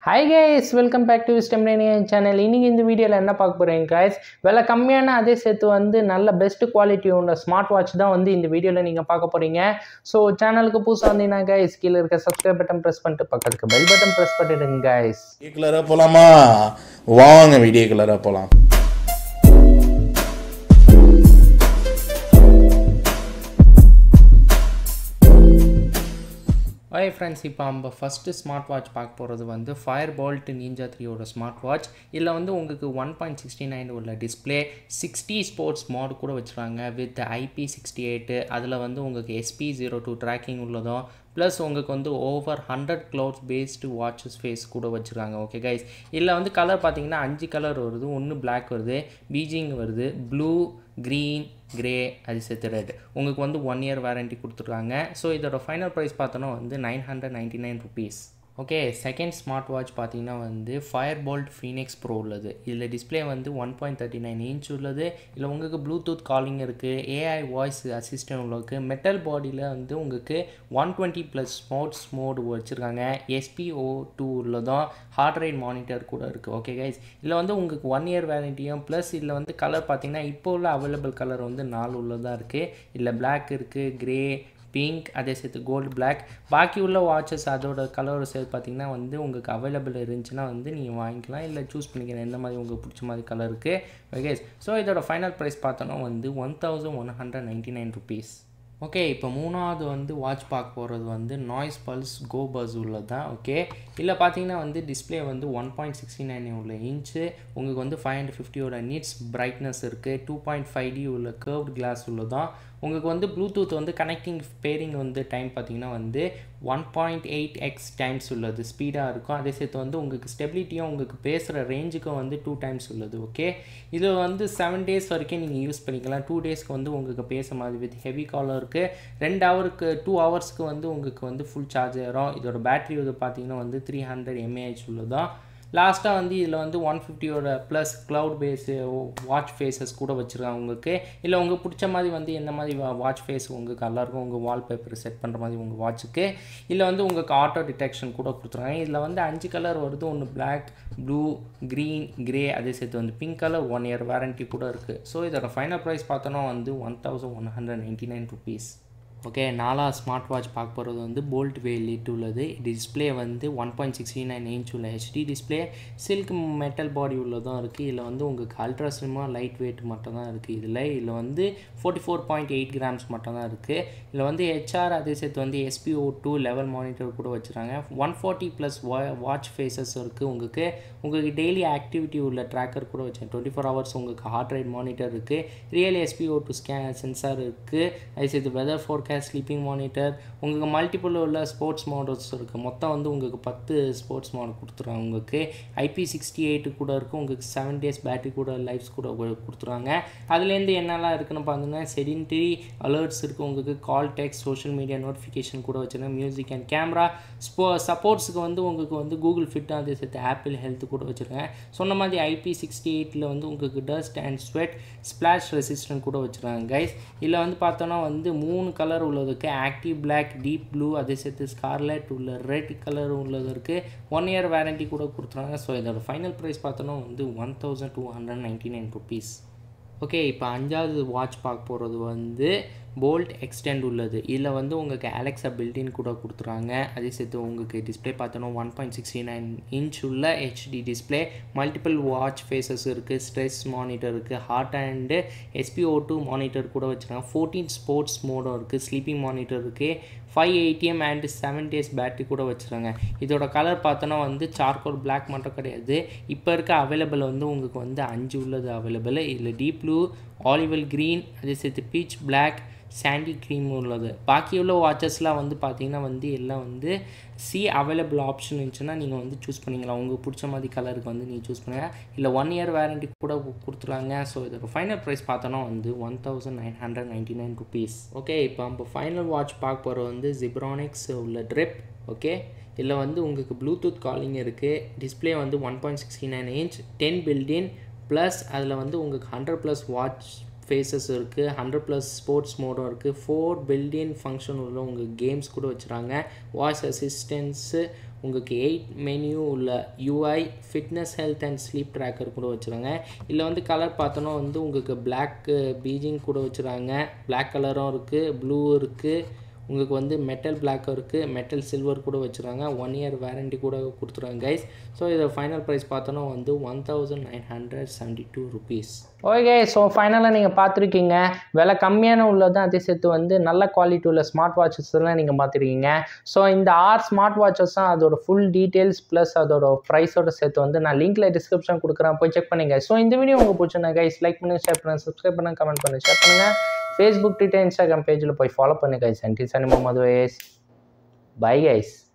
high guys welcome back to ஸ்டெம்ரேனியன் channel இன்றைக்கி இந்த வீடியோவில் என்ன பார்க்க போகிறீங்க கைஸ் விலை கம்மியான அதே சேர்த்து வந்து நல்ல பெஸ்ட் குவாலிட்டி உள்ள ஸ்மார்ட் வாட்ச் தான் வந்து இந்த வீடியோவில் நீங்கள் பார்க்க போகிறீங்க ஸோ சேனலுக்கு புதுசாக வந்தீங்கன்னா கைஸ் கீழே இருக்க சப்ஸ்கிரைப் பட்டன் ப்ரெஸ் பண்ணிட்டு பக்கத்துக்கு பெல் பட்டன் ப்ரெஸ் பண்ணிடுங்க கைஸ் வீடியோ கலராக போகலாமா வாங்க வீடியோ கலராக போகலாம் ஓய் ஃப்ரெண்ட்ஸ் இப்போ நம்ம ஃபஸ்ட்டு ஸ்மார்ட் வாட்ச் பார்க்க போகிறது வந்து ஃபயர் பால்ட் நீஞ்சா த்ரீயோட ஸ்மார்ட் வாட்ச் இதில் வந்து உங்களுக்கு ஒன் பாயிண்ட் சிக்ஸ்டி நைன் உள்ள டிஸ்பிளே சிக்ஸ்டி ஸ்போர்ட்ஸ் மோட் கூட வச்சுருக்காங்க வித் ஐபி சிக்ஸ்டி எயிட்டு அதில் வந்து உங்களுக்கு எஸ்பி ஜீரோ டூ ட்ராக்கிங் உள்ளதும் ப்ளஸ் உங்களுக்கு வந்து over hundred clouds based watches face கூட வச்சுருக்காங்க ஓகே கைஸ் இதில் வந்து கலர் பார்த்தீங்கன்னா அஞ்சு கலர் வருது ஒன்று பிளாக் வருது பீஜிங் வருது ப்ளூ க்ரீன் கிரே அது சேர்த்து ரெட் உங்களுக்கு வந்து ஒன் இயர் வாரண்டி கொடுத்துருக்காங்க ஸோ இதோட ஃபைனல் ப்ரைஸ் பார்த்தோன்னா வந்து nine hundred ninety nine rupees okay second smart watch பார்த்தீங்கன்னா வந்து ஃபயர் போல்ட் ஃபீனிக்ஸ் ப்ரோ உள்ளது இதில் டிஸ்பிளே வந்து one point thirty nine inch உள்ளது இதில் உங்களுக்கு ப்ளூடூத் காலிங் இருக்குது ஏஐ வாய்ஸ் அசிஸ்டன்ட் உள்ளது மெட்டல் பாடியில் வந்து உங்களுக்கு one twenty plus sports mode வச்சுருக்காங்க எஸ்பிஓ டூ உள்ளதும் ஹார்ட் ரேட் மானிட்டர் கூட இருக்குது ஓகே கைஸ் இதில் வந்து உங்களுக்கு ஒன் இயர் வேரண்டியும் ப்ளஸ் இதில் வந்து கலர் பார்த்தீங்கன்னா இப்போ உள்ள அவைலபிள் கலர் வந்து நாலு உள்ளதாக இருக்குது இதில் பிளாக் இருக்குது கிரே பிங்க் அதே சேர்த்து கோல்டு பிளாக் பாக்கி உள்ள வாட்சஸ் அதோட கலர் சேர்த்து பார்த்தீங்கன்னா வந்து உங்களுக்கு அவைலபிள் இருந்துச்சுன்னா வந்து நீங்கள் வாங்கிக்கலாம் இல்லை சூஸ் பண்ணிக்கலாம் எந்த மாதிரி உங்களுக்கு பிடிச்ச மாதிரி கலர் இருக்குது ஓகே ஸோ இதோட ஃபைனல் ப்ரைஸ் பார்த்தோன்னா வந்து one thousand one hundred ninety nine rupees okay இப்போ மூணாவது வந்து வாட்ச் பார்க்க போகிறது வந்து நாய்ஸ் பல்ஸ் கோ பஸ் உள்ளது தான் ஓகே இல்லை பார்த்தீங்கன்னா வந்து டிஸ்பிளே வந்து ஒன் பாயிண்ட் சிக்ஸ்டி நைன் உள்ள இன்ச்சு உங்களுக்கு வந்து ஃபைவ் ஹண்ட்ரட் ஃபிஃப்டியோட நீட்ஸ் பிரைட்னஸ் இருக்குது டூ பாயிண்ட் ஃபைவ் டி உள்ள கர்வ்ட் கிளாஸ் உள்ளதான் உங்களுக்கு வந்து ப்ளூடூத் வந்து கனெக்டிங் பேரிங் வந்து டைம் பார்த்தீங்கன்னா வந்து one point eight x times உள்ளது ஸ்பீடாக இருக்கும் அதே சேர்த்து வந்து உங்களுக்கு ஸ்டெபிலிட்டியும் உங்களுக்கு பேசுகிற ரேஞ்சுக்கும் வந்து டூ டைம்ஸ் உள்ளது ஓகே இது வந்து செவன் டேஸ் வரைக்கும் நீங்கள் யூஸ் பண்ணிக்கலாம் டூ டேஸ்க்கு வந்து உங்களுக்கு பேச மாதிரி வித் ஹெவி காலர் இருக்குது ரெண்டு ஹவருக்கு டூ ஹவர்ஸ்க்கு வந்து உங்களுக்கு வந்து ஃபுல் சார்ஜ் ஆயிரும் இதோட பேட்டரி வந்து பார்த்தீங்கன்னா வந்து த்ரீ ஹண்ட்ரட் எம்ஏஹெச் உள்ளதான் லாஸ்ட்டாக வந்து இதில் வந்து ஒன் ஃபிஃப்டியோட plus cloud base watch faces கூட வச்சுருக்காங்க உங்களுக்கு இல்லை உங்களுக்கு பிடிச்ச மாதிரி வந்து எந்த மாதிரி வாட்ச் ஃபேஸ் உங்களுக்கு எல்லாருக்கும் உங்கள் வால்பேப்பர் செட் பண்ணுற மாதிரி உங்கள் வாட்சுக்கு இல்லை வந்து உங்களுக்கு ஆட்டோ டிடெக்ஷன் கூட கொடுத்துருக்காங்க இதில் வந்து அஞ்சு கலர் வருது ஒன்று பிளாக் ப்ளூ க்ரீன் கிரே அதே சேர்த்து வந்து pink colour one year warranty கூட இருக்குது ஸோ இதோட ஃபைனல் ப்ரைஸ் பார்த்தோன்னா வந்து one thousand one hundred ninety nine rupees okay நாலா ஸ்மார்ட் வாட்ச் பார்க்க போகிறது வந்து போல்ட் வே லிட் உள்ளது டிஸ்பிளே வந்து one point sixty nine inch உள்ள HD display silk metal body உள்ளதும் இருக்குது இதில் வந்து உங்களுக்கு அல்ட்ரா ஸ்லிமாக லைட் வெயிட் மட்டும் தான் இருக்குது இதில் இதில் வந்து forty four point eight grams மட்டும் தான் இருக்குது இதில் வந்து ஹெச்ஆர் அதே சேர்த்து வந்து எஸ்பிஓ டூ லெவல் மானிட்டர் கூட வச்சுருக்காங்க ஒன் ஃபார்ட்டி ப்ளஸ் வா வாட்ச் ஃபேஸஸ் இருக்குது உங்களுக்கு உங்களுக்கு டெய்லி ஆக்டிவிட்டி உள்ள ட்ராக்கர் கூட வச்சேன் டுவெண்ட்டி ஃபோர் ஹவர்ஸ் உங்களுக்கு ஹார்ட் ரேட் மானிட்டர் இருக்குது real SPO two scan sensor இருக்குது அதே சேர்த்து வெதர் ஃபோர்காஸ்ட் ஸ்லீப்பிங் மானிட்டர் உங்களுக்கு மல்டிபிள் உள்ள ஸ்போர்ட்ஸ் மாடல்ஸ் இருக்குது மொத்தம் வந்து உங்களுக்கு பத்து ஸ்போர்ட்ஸ் மாடல் கொடுத்துருவாங்க உங்களுக்கு ஐபி சிக்ஸ்டி எயிட்டு கூட இருக்குது உங்களுக்கு செவன் டேஸ் பேட்டரி கூட லைஃப்ஸ் கூட கொடுத்துருவாங்க அதுலேருந்து என்னெல்லாம் இருக்குன்னு பார்த்தீங்கன்னா செடின்டரி அலர்ட்ஸ் இருக்குது உங்களுக்கு call text social media notification கூட வச்சுருங்க மியூசிக் அண்ட் கேமரா ஸ்போ சப்போர்ட்ஸுக்கு வந்து உங்களுக்கு வந்து கூகுள் ஃபிட் அதே சேர்த்து ஆப்பிள் ஹெல்த் கூட வச்சுருக்கேன் சொன்ன மாதிரி ஐபி சிக்ஸ்டி எயிட்டில் வந்து உங்களுக்கு dust and sweat splash resistant கூட வச்சுருக்காங்க கைஸ் இதில் வந்து பார்த்தோன்னா வந்து மூணு கலர் உள்ளதுக்கு ஆக்டிவ் பிளாக் டீப் ப்ளூ அதே சேர்த்து ஸ்கார்லெட் உள்ள ரெட் கலர் உள்ளது இருக்குது ஒன் இயர் வாரண்டி கூட கொடுத்துருவாங்க ஸோ இதோட ஃபைனல் ப்ரைஸ் பார்த்தோன்னா வந்து one thousand two hundred ninety nine rupees okay இப்போ அஞ்சாவது வாட்ச் பார்க்க போகிறது வந்து போல்ட் எக்ஸ்டெண்ட் உள்ளது இதில் வந்து உங்களுக்கு அலெக்ஸா பில்டின் கூட கொடுத்துறாங்க அதே சேர்த்து உங்களுக்கு டிஸ்பிளே பார்த்தோன்னா one point sixty nine inch உள்ள HD display multiple watch faces இருக்குது ஸ்ட்ரெஸ் மானிட்டர் இருக்குது heart and SPO two monitor கூட வச்சுருக்காங்க ஃபோர்டீன் ஸ்போர்ட்ஸ் மோடும் இருக்குது ஸ்லீப்பிங் மானிட்டர் இருக்குது five ATM and seven days battery கூட வச்சுருக்காங்க இதோட கலர் பார்த்தோன்னா வந்து சார்கோல் பிளாக் மட்டும் கிடையாது இப்போ இருக்க அவைலபிள் வந்து உங்களுக்கு வந்து அஞ்சு உள்ளது அவைலபிள் இதில் டீப் ப்ளூ ஆலிவல் க்ரீன் அதே சேர்த்து பீச் பிளாக் சாண்டி க்ரீம் உள்ளது பாக்கி உள்ள வாட்சஸ்லாம் வந்து பார்த்தீங்கன்னா வந்து எல்லாம் வந்து சி அவைலபிள் ஆப்ஷன் இருந்துச்சுன்னா நீங்கள் வந்து சூஸ் பண்ணிக்கலாம் உங்களுக்கு பிடிச்ச மாதிரி கலருக்கு வந்து நீங்கள் சூஸ் பண்ணுங்கள் இல்லை ஒன் இயர் வேரண்டி கூட கொடுத்துருவாங்க ஸோ இதோட ஃபைனல் ப்ரைஸ் பார்த்தோன்னா வந்து one thousand nine hundred ninety nine rupees okay இப்போ நம்ம ஃபைனல் வாட்ச் பார்க்க போகிற வந்து ஜிப்ரானிக்ஸ் உள்ள ட்ரிப் ஓகே இதில் வந்து உங்களுக்கு ப்ளூடூத் காலிங் இருக்குது டிஸ்பிளே வந்து one point sixty nine inch ten built in plus அதில் வந்து உங்களுக்கு ஹண்ட்ரட் ப்ளஸ் வாட்ச் ஃபேஸஸ் இருக்குது ஹண்ட்ரட் ப்ளஸ் ஸ்போர்ட்ஸ் மோடும் இருக்குது ஃபோர் பில்டியன் ஃபங்க்ஷன் உள்ள உங்களுக்கு கேம்ஸ் கூட வச்சுருக்காங்க வாய்ஸ் அசிஸ்டன்ஸு உங்களுக்கு எயிட் மெனு உள்ள UI fitness health and sleep tracker கூட வச்சுருங்க இதில் வந்து கலர் பார்த்தோன்னா வந்து உங்களுக்கு பிளாக் பீஜிங் கூட வச்சுருக்காங்க பிளாக் கலரும் இருக்குது ப்ளூ இருக்குது உங்களுக்கு வந்து மெட்டல் பிளாக்கும் இருக்குது மெட்டல் சில்வர் கூட வச்சுருக்காங்க ஒன் இயர் வாரண்டி கூட கொடுத்துருவாங்க கைஸ் ஸோ இதை ஃபைனல் ப்ரைஸ் பார்த்தோன்னா வந்து one thousand nine hundred seventy two rupees okay so ஃபைனலாக நீங்கள் பார்த்துருக்கீங்க விலை கம்மியான உள்ளதான் அதே சேர்த்து வந்து நல்ல குவாலிட்டி உள்ள ஸ்மார்ட் வாட்சஸ்லாம் நீங்கள் பார்த்துருக்கீங்க ஸோ இந்த ஆறு ஸ்மார்ட் வாட்சஸ் தான் அதோட ஃபுல் டீட்டெயில்ஸ் ப்ளஸ் அதோட ப்ரைஸோட சேர்த்து வந்து நான் லிங்க்கில் டிஸ்கிரிப்ஷன் கொடுக்குறேன் போய் செக் பண்ணுங்க ஸோ இந்த வீடியோ உங்களுக்கு பிடிச்சிருந்தா கைஸ் லைக் பண்ணுங்கள் ஷேர் பண்ணுங்கள் சப்ஸ்கிரைப் பண்ணுங்கள் கமெண்ட் பண்ணுங்கள் ஷேர் பண்ணுங்கள் ஃபேஸ்புக் ட்விட்டர் இன்ஸ்டாகிராம் பேஜில் போய் ஃபாலோ பண்ணுங்க கைஸ் அண்ட் சனிமா மதுவேஸ் பை கைஸ்